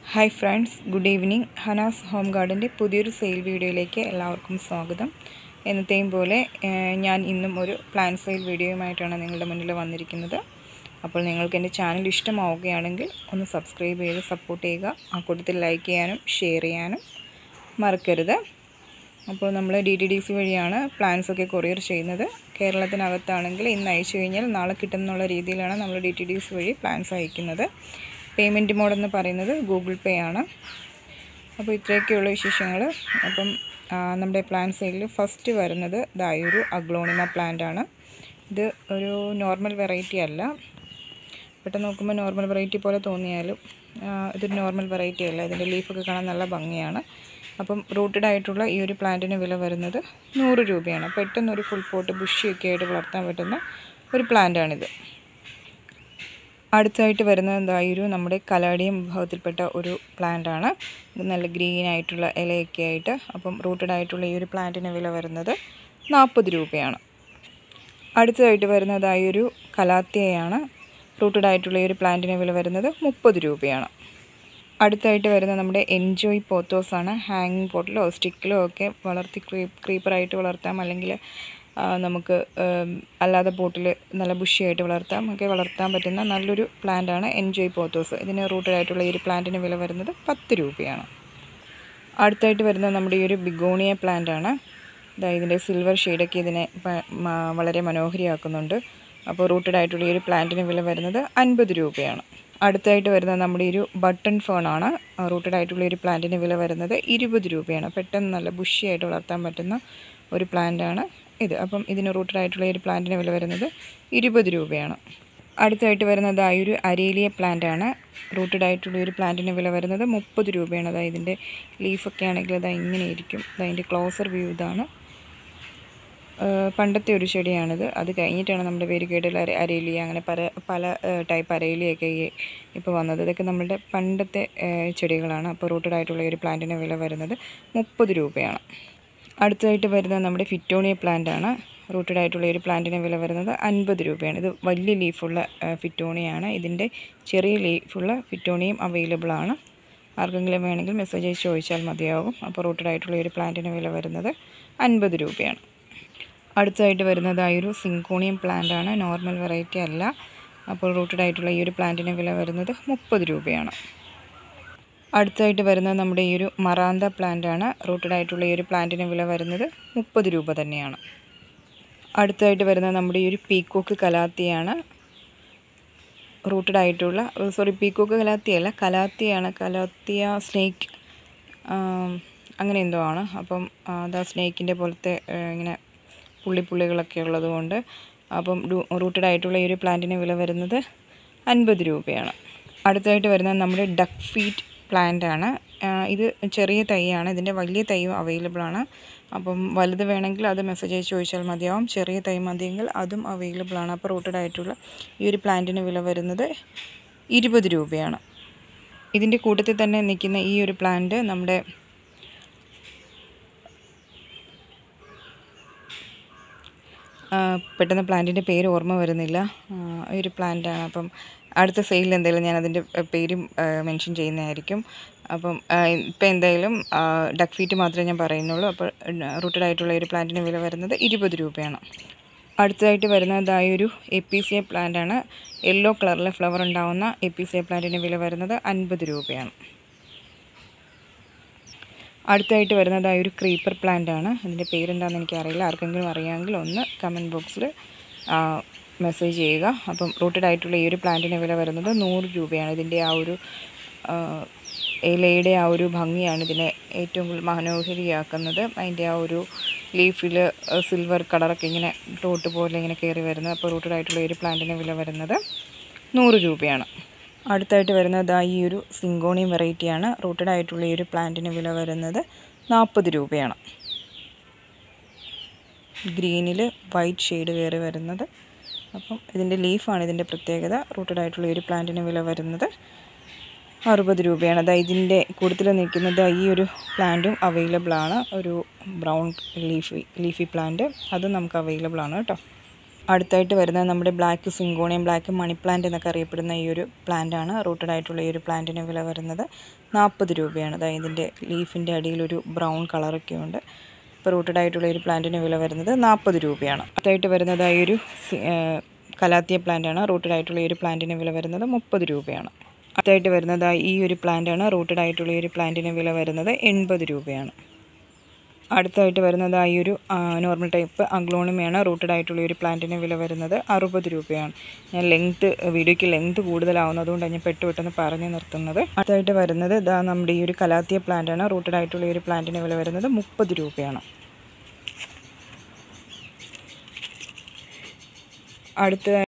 hi friends good evening Hanas home ഗാർഡൻ്റെ പുതിയൊരു sale വീഡിയോയിലേക്ക് എല്ലാവർക്കും സ്വാഗതം എന്നത്തെയും പോലെ ഏഹ്, ഞാൻ ഇന്നും ഒരു പ്ലാൻ സെയിൽ വീഡിയോയുമായിട്ടാണ് നിങ്ങളുടെ മുന്നിൽ വന്നിരിക്കുന്നത് അപ്പോൾ നിങ്ങൾക്ക് എൻ്റെ ചാനൽ ഇഷ്ടമാവുകയാണെങ്കിൽ ഒന്ന് സബ്സ്ക്രൈബ് ചെയ്ത് സപ്പോർട്ട് ചെയ്യുക ആ കൂട്ടത്തിൽ ലൈക്ക് ചെയ്യാനും ഷെയർ ചെയ്യാനും മറക്കരുത് അപ്പോൾ നമ്മൾ ഡി ടി ഡി സി വഴിയാണ് പ്ലാൻസൊക്കെ കൊറിയർ ചെയ്യുന്നത് കേരളത്തിനകത്താണെങ്കിൽ ഇന്ന് അയച്ചു കഴിഞ്ഞാൽ നാളെ കിട്ടുമെന്നുള്ള രീതിയിലാണ് നമ്മൾ ഡി ടി ഡി സി വഴി പ്ലാൻസ് അയക്കുന്നത് പേയ്മെൻറ്റ് മോഡെന്ന് പറയുന്നത് ഗൂഗിൾ പേ ആണ് അപ്പോൾ ഇത്രയൊക്കെയുള്ള വിശേഷങ്ങൾ അപ്പം ആ, നമ്മുടെ പ്ലാൻ സെയിലിൽ ഫസ്റ്റ് വരുന്നത് ഇതായൊരു അഗ്ലോണിമ പ്ലാന്റ് ആണ് ഇത് ഒരു നോർമൽ വെറൈറ്റി അല്ല പെട്ടെന്ന് നോക്കുമ്പോൾ നോർമൽ വെറൈറ്റി പോലെ തോന്നിയാലും ആ, ഇതൊരു നോർമൽ വെറൈറ്റി അല്ല ഇതിൻ്റെ ലീഫൊക്കെ കാണാൻ നല്ല ഭംഗിയാണ് അപ്പം റൂട്ടഡ് ആയിട്ടുള്ള ഈ ഒരു പ്ലാന്റിന് വില വരുന്നത് നൂറ് രൂപയാണ് പെട്ടെന്ന് ഒരു ഫുൾ പോട്ട് ബുഷിയൊക്കെ ആയിട്ട് വളർത്താൻ പറ്റുന്ന ഒരു പ്ലാന്റാണിത് അടുത്തായിട്ട് വരുന്നത് എന്തായൊരു നമ്മുടെ കലാഡിയം വിഭാഗത്തിൽപ്പെട്ട ഒരു പ്ലാന്റ് ആണ് ഇത് നല്ല ഗ്രീൻ ആയിട്ടുള്ള ഇലയൊക്കെ ആയിട്ട് അപ്പം റൂട്ടഡ് ആയിട്ടുള്ള ഈ ഒരു പ്ലാന്റിന് വില വരുന്നത് നാൽപ്പത് രൂപയാണ് അടുത്തതായിട്ട് വരുന്നതായൊരു കലാത്തിയയാണ് റൂട്ടഡ് ആയിട്ടുള്ള ഈ ഒരു പ്ലാന്റിന് വില വരുന്നത് മുപ്പത് രൂപയാണ് അടുത്തായിട്ട് വരുന്ന നമ്മുടെ എൻജോയ് പോത്തോസ് ആണ് ഹാങ്ങിങ് പോട്ടിലോ സ്റ്റിക്കിലോ ഒക്കെ വളർത്തി ക്രീ ക്രീപ്പറായിട്ട് വളർത്താം അല്ലെങ്കിൽ ആ, നമുക്ക് ഉം, അല്ലാതെ പോട്ടിൽ നല്ല ബുഷിയായിട്ട് വളർത്താം ഒക്കെ വളർത്താൻ പറ്റുന്ന നല്ലൊരു പ്ലാന്റ് ആണ് എൻജോയ് പോത്തോസ് ഇതിന് റൂട്ടഡ് ആയിട്ടുള്ള ഈ ഒരു പ്ലാന്റിന് വില വരുന്നത് പത്ത് രൂപയാണ് അടുത്തായിട്ട് വരുന്നത് നമ്മുടെ ഈ ഒരു ബിഗോണിയ പ്ലാന്റ് ആണ് ഇതാ ഇതിൻ്റെ സിൽവർ ഷെയ്ഡൊക്കെ ഇതിനെ പ- മ- വളരെ മനോഹരിയാക്കുന്നുണ്ട് അപ്പോൾ റൂട്ടഡ് ആയിട്ടുള്ള ഈ ഒരു പ്ലാന്റിന് വില വരുന്നത് അൻപത് രൂപയാണ് അടുത്തായിട്ട് വരുന്നത് നമ്മുടെ ഈ ഒരു ബട്ടൺ ഫേൺ ആണ് റൂട്ടഡ് ആയിട്ടുള്ള ഈ ഒരു പ്ലാന്റിന് വില വരുന്നത് ഇരുപത് രൂപയാണ് പെട്ടെന്ന് നല്ല ബുഷിയായിട്ട് വളർത്താൻ പറ്റുന്ന ഒരു പ്ലാന്റ് ആണ് ഇത് അപ്പം ഇതിന് റൂട്ടഡ് ആയിട്ടുള്ള ഈ ഒരു പ്ലാന്റിന് വില വരുന്നത് ഇരുപത് രൂപയാണ് അടുത്തായിട്ട് വരുന്നത് ആ ഒരു അരേലിയ പ്ലാന്റ് ആണ് റൂട്ടഡ് ആയിട്ടുള്ള ഈ ഒരു പ്ലാന്റിന് വില വരുന്നത് മുപ്പത് രൂപയാണ് അതായത് ഇതിൻ്റെ ലീഫൊക്കെ ആണെങ്കിൽ അത് ഇങ്ങനെ ഇരിക്കും അതിൻ്റെ ക്ലോസർ വ്യൂ ഇതാണ് ഏഹ് പണ്ടത്തെ ഒരു ചെടിയാണിത് അത് കഴിഞ്ഞിട്ടാണ് നമ്മുടെ വേരുകേടിൽ അര അരേലിയ അങ്ങനെ പല പല ടൈപ്പ് അരേലിയൊക്കെ ഇപ്പോൾ വന്നത് ഇതൊക്കെ നമ്മളുടെ പണ്ടത്തെ ഏഹ് ചെടികളാണ് അപ്പോൾ റൂട്ടഡ് ആയിട്ടുള്ള ഈ ഒരു പ്ലാന്റിന് വില വരുന്നത് മുപ്പത് രൂപയാണ് അടുത്തതായിട്ട് വരുന്നത് നമ്മുടെ ഫിറ്റോണിയ പ്ലാന്റ് ആണ് റൂട്ടഡ് ആയിട്ടുള്ള ഈ ഒരു പ്ലാന്റിന് വില വരുന്നത് അൻപത് രൂപയാണ് ഇത് വലിയ ലീഫുള്ള ഫിറ്റോണിയാണ് ഇതിൻ്റെ ചെറിയ ലീഫുള്ള ഫിറ്റോണിയും അവൈലബിൾ ആണ് ആർക്കെങ്കിലും വേണമെങ്കിൽ മെസ്സേജ് അയച്ച് ചോദിച്ചാൽ മതിയാകും അപ്പോൾ റൂട്ടഡ് ആയിട്ടുള്ള ഈ ഒരു പ്ലാന്റിന് വില വരുന്നത് അൻപത് രൂപയാണ് അടുത്തതായിട്ട് വരുന്നതായൊരു സിങ്കോണിയം പ്ലാന്റ് ആണ് നോർമൽ വെറൈറ്റി അല്ല അപ്പോൾ റൂട്ടഡ് ആയിട്ടുള്ള ഈ ഒരു പ്ലാന്റിന് വില വരുന്നത് മുപ്പത് രൂപയാണ് അടുത്തതായിട്ട് വരുന്നത് നമ്മുടെ ഈ ഒരു മറാന്ത പ്ലാന്റ് ആണ് റൂട്ടഡ് ആയിട്ടുള്ള ഈ ഒരു പ്ലാന്റിന് വില വരുന്നത് മുപ്പത് രൂപ തന്നെയാണ് അടുത്തതായിട്ട് വരുന്നത് നമ്മുടെ ഈ ഒരു പീക്കോക്ക് കലാത്തിയാണ് റൂട്ടഡ് ആയിട്ടുള്ള സോറി പീക്കോക്ക് കലാത്തിയല്ല കലാത്തിയാണ് കലാത്തിയ സ്നേക്ക് അങ്ങനെ എന്തോ ആണ് അപ്പം ആ, അതാ സ്നേക്കിൻ്റെ പോലത്തെ ആ, ഇങ്ങനെ പുള്ളിപ്പുള്ളികളൊക്കെ ഉള്ളത് കൊണ്ട് അപ്പം റൂട്ടഡ് ആയിട്ടുള്ള ഈ ഒരു പ്ലാന്റിന് വില വരുന്നത് അൻപത് രൂപയാണ് അടുത്തായിട്ട് വരുന്നത് നമ്മുടെ ഡക്ക് ഫീറ്റ് പ്ലാന്റ് ആണ് ആ, ഇത് ചെറിയ തൈയാണ് ഇതിൻ്റെ വലിയ തൈയും അവൈലബിൾ ആണ് അപ്പം വലുത് വേണമെങ്കിൽ അത് മെസ്സേജ് അയച്ച് ചോദിച്ചാൽ മതിയാവും ചെറിയ തൈ മതിയെങ്കിൽ അതും അവൈലബിൾ ആണ് അപ്പോൾ റൂട്ടഡ് ആയിട്ടുള്ള ഈ ഒരു പ്ലാന്റിന് വില വരുന്നത് ഇരുപത് രൂപയാണ് ഇതിൻ്റെ കൂട്ടത്തിൽ തന്നെ നിൽക്കുന്ന ഈ ഒരു പ്ലാന്റ് നമ്മുടെ ആ, പെട്ടെന്ന് പ്ലാന്റിൻ്റെ പേര് ഓർമ്മ വരുന്നില്ല ആ, ഈ ഒരു പ്ലാന്റാണ് അപ്പം അടുത്ത സെയിലിൽ എന്തായാലും ഞാൻ അതിൻ്റെ പേരും മെൻഷൻ ചെയ്യുന്നതായിരിക്കും അപ്പം ഇപ്പം എന്തായാലും ഡക്ക് ഫീറ്റ് മാത്രമേ ഞാൻ പറയുന്നുള്ളൂ അപ്പോൾ റൂട്ടഡ് ആയിട്ടുള്ള ഈ ഒരു പ്ലാന്റിന് വില വരുന്നത് ഇരുപത് രൂപയാണ് അടുത്തതായിട്ട് വരുന്നതായൊരു എപ്പിസിയ പ്ലാന്റ് ആണ് യെല്ലോ കളറിലെ ഫ്ലവർ ഉണ്ടാവുന്ന എപ്പിസിയ പ്ലാന്റിന് വില വരുന്നത് അൻപത് രൂപയാണ് അടുത്തായിട്ട് വരുന്നതായ ഒരു ക്രീപ്പർ പ്ലാന്റ് ആണ് അതിൻ്റെ പേരെന്താണെന്ന് എനിക്കറിയില്ല ആർക്കെങ്കിലും അറിയാമെങ്കിൽ ഒന്ന് കമൻറ്റ് ബോക്സിൽ മെസ്സേജ് ചെയ്യുക അപ്പം റൂട്ടഡ് ആയിട്ടുള്ള ഈ ഒരു പ്ലാന്റിന് വില വരുന്നത് നൂറ് രൂപയാണ് ഇതിൻ്റെ ആ ഒരു ആ, ഇലയുടെ ആ ഒരു ഭംഗിയാണ് ഇതിനെ ഏറ്റവും കൂടുതൽ മനോഹരിയാക്കുന്നത് അതിൻ്റെ ആ ഒരു ലീഫിൽ സിൽവർ കളറൊക്കെ ഇങ്ങനെ ടോട്ട് പോലെ ഇങ്ങനെ കയറി വരുന്നത് അപ്പോൾ റൂട്ടഡ് ആയിട്ടുള്ള ഈ ഒരു പ്ലാന്റിന് വില വരുന്നത് നൂറ് രൂപയാണ് അടുത്തായിട്ട് വരുന്നത് ദാ ഈ ഒരു സിങ്കോണിയം വെറൈറ്റിയാണ് റൂട്ടഡ് ആയിട്ടുള്ള ഈ ഒരു പ്ലാന്റിന് വില വരുന്നത് നാൽപ്പത് രൂപയാണ് ഗ്രീനിൽ വൈറ്റ് ഷെയ്ഡ് കയറി വരുന്നത് അപ്പം ഇതിൻ്റെ ലീഫാണ് ഇതിൻ്റെ പ്രത്യേകത റൂട്ടഡ് ആയിട്ടുള്ള ഈ ഒരു പ്ലാന്റിന് വില വരുന്നത് അറുപത് രൂപയാണ് അതായത് ഇതിൻ്റെ കൂടുതൽ നിൽക്കുന്നത് ഈ ഒരു പ്ലാന്റും അവൈലബിൾ ആണ് ഒരു ബ്രൗൺ ലീഫി ലീഫി പ്ലാന്റ് അതും നമുക്ക് അവൈലബിൾ ആണ് കേട്ടോ അടുത്തായിട്ട് വരുന്നത് നമ്മുടെ black syngonium black money plant എന്നൊക്കെ അറിയപ്പെടുന്ന ഈ ഒരു പ്ലാന്റ് ആണ് റൂട്ടഡ് ആയിട്ടുള്ള ഈ ഒരു പ്ലാന്റിന് വില വരുന്നത് നാൽപ്പത് രൂപയാണ് അതായത് ഇതിൻ്റെ ലീഫിൻ്റെ അടിയിലൊരു ബ്രൗൺ കളറൊക്കെ ഉണ്ട് ഇപ്പോൾ റൂട്ടഡ് ആയിട്ടുള്ള ഒരു പ്ലാന്റിന് വില വരുന്നത് നാൽപ്പത് രൂപയാണ് അടുത്തായിട്ട് വരുന്നതായി ഒരു സി- ആ, കലാത്തിയ പ്ലാന്റ് ആണ് റൂട്ടഡ് ആയിട്ടുള്ള ഈ ഒരു പ്ലാന്റിന് വില വരുന്നത് മുപ്പത് രൂപയാണ് അടുത്തായിട്ട് വരുന്നതായി ഈ ഒരു പ്ലാന്റ് ആണ് റൂട്ടഡ് ആയിട്ടുള്ള ഈ ഒരു പ്ലാന്റിന് വില വരുന്നത് എൺപത് രൂപയാണ് അടുത്തായിട്ട് വരുന്നത് ഈ ഒരു നോർമൽ ടൈപ്പ് അഗ്ലോണിമയാണ് റൂട്ടഡ് ആയിട്ടുള്ള ഒരു പ്ലാന്റിന് വില വരുന്നത് അറുപത് രൂപയാണ് ഞാൻ ലെങ്ത്ത് വീഡിയോയ്ക്ക് ലെങ്ത്ത് കൂടുതലാവുന്നതുകൊണ്ടാണ് ഞാൻ പെട്ട് പെട്ടെന്ന് പറഞ്ഞു നിർത്തുന്നത് അടുത്തായിട്ട് വരുന്നത് ഇതാ നമ്മുടെ ഈ ഒരു കലാത്തിയ പ്ലാന്റാണ് റൂട്ടഡ് ആയിട്ടുള്ള ഈ ഒരു പ്ലാന്റിന് വില വരുന്നത് മുപ്പത് രൂപയാണ് അടുത്ത